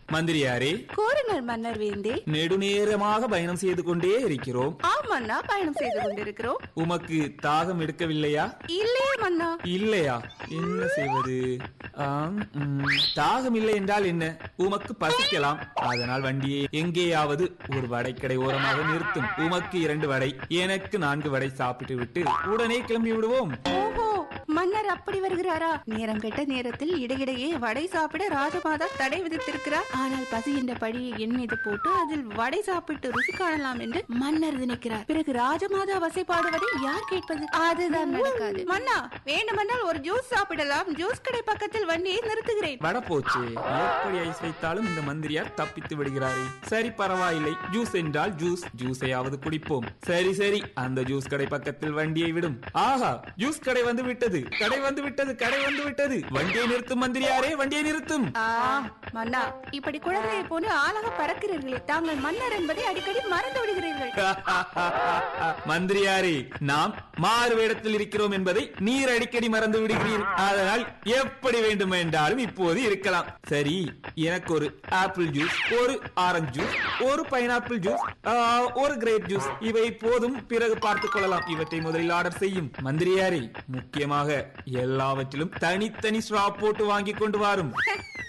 மந்திரியாரே கூறுங்கள் மன்னர் வேந்தே நெடுநேரமாக பயணம் செய்து கொண்டே இருக்கிறோம் ஆம் மன்னா பயணம் செய்து கொண்டிருக்கிறோம் உமக்கு தாகம் எடுக்கவில்லையா இல்லையே மன்னா இல்லையா என்ன செய்வது ஆம், ம், தாகம் இல்லை என்றால் என்ன உமக்கு பசிக்கலாம் அதனால் வண்டியை எங்கேயாவது ஒரு வடைக்கடை ஓரமாக நிறுத்தும் உமக்கு இரண்டு வடை எனக்கு நான்கு வடை சாப்பிட்டு விட்டு உடனே கிளம்பி விடுவோம் ஓஹோ மன்னர் அப்படி வருகிறாரா நேரம் கெட்ட நேரத்தில் இடையிடையே வடை சாப்பிட ராஜமாதா தடை விதித்திருக்கிறார் ஆனால் பசி என்ற படியை என் மீது போட்டு அதில் வடை சாப்பிட்டு ருசி காணலாம் என்று மன்னர் நினைக்கிறார் பிறகு ராஜமாதா வசைப்பாடுவதை யார் கேட்பது அதுதான் நடக்காது மன்னா வேண்டுமென்றால் ஒரு ஜூஸ் சாப்பிடலாம் ஜூஸ் கடை பக்கத்தில் வண்டியை நிறுத்துகிறேன் வட போச்சே எப்படி ஐஸ் வைத்தாலும் இந்த மந்திரியார் தப்பித்து விடுகிறாரே சரி பரவாயில்லை ஜூஸ் என்றால் ஜூஸ் ஜூஸையாவது குடிப்போம் சரி சரி அந்த ஜூஸ் கடை பக்கத்தில் வண்டியை விடும் ஆஹா ஜூஸ் கடை வந்து விட்டது கடை வந்து விட்டது கடை வந்து விட்டது வண்டியை நிறுத்தும் மந்திரியாரே வண்டியை நிறுத்தும் ஆ மன்னா இப்படி குழந்தையை போன்று ஆளாக பறக்கிறீர்களே தாங்கள் மன்னர் என்பதை அடிக்கடி மறந்து விடுகிறீர்கள் மந்திரியாரே நாம் மாறு வேடத்தில் இருக்கிறோம் என்பதை நீர் அடிக்கடி மறந்து விடுகிறீர் அதனால் எப்படி வேண்டும் என்றாலும் இப்போது இருக்கலாம் சரி எனக்கு ஒரு ஆப்பிள் ஜூஸ் ஒரு ஆரஞ்சு ஜூஸ் ஒரு பைனாப்பிள் ஜூஸ் ஆ, ஒரு கிரேப் ஜூஸ் இவை போதும் பிறகு பார்த்துக் கொள்ளலாம் இவற்றை முதலில் ஆர்டர் செய்யும் மந்திரியாரே முக்கியமாக எல்லாவற்றிலும் தனித்தனி ஸ்ட்ரா போட்டு வாங்கி கொண்டு வாரும்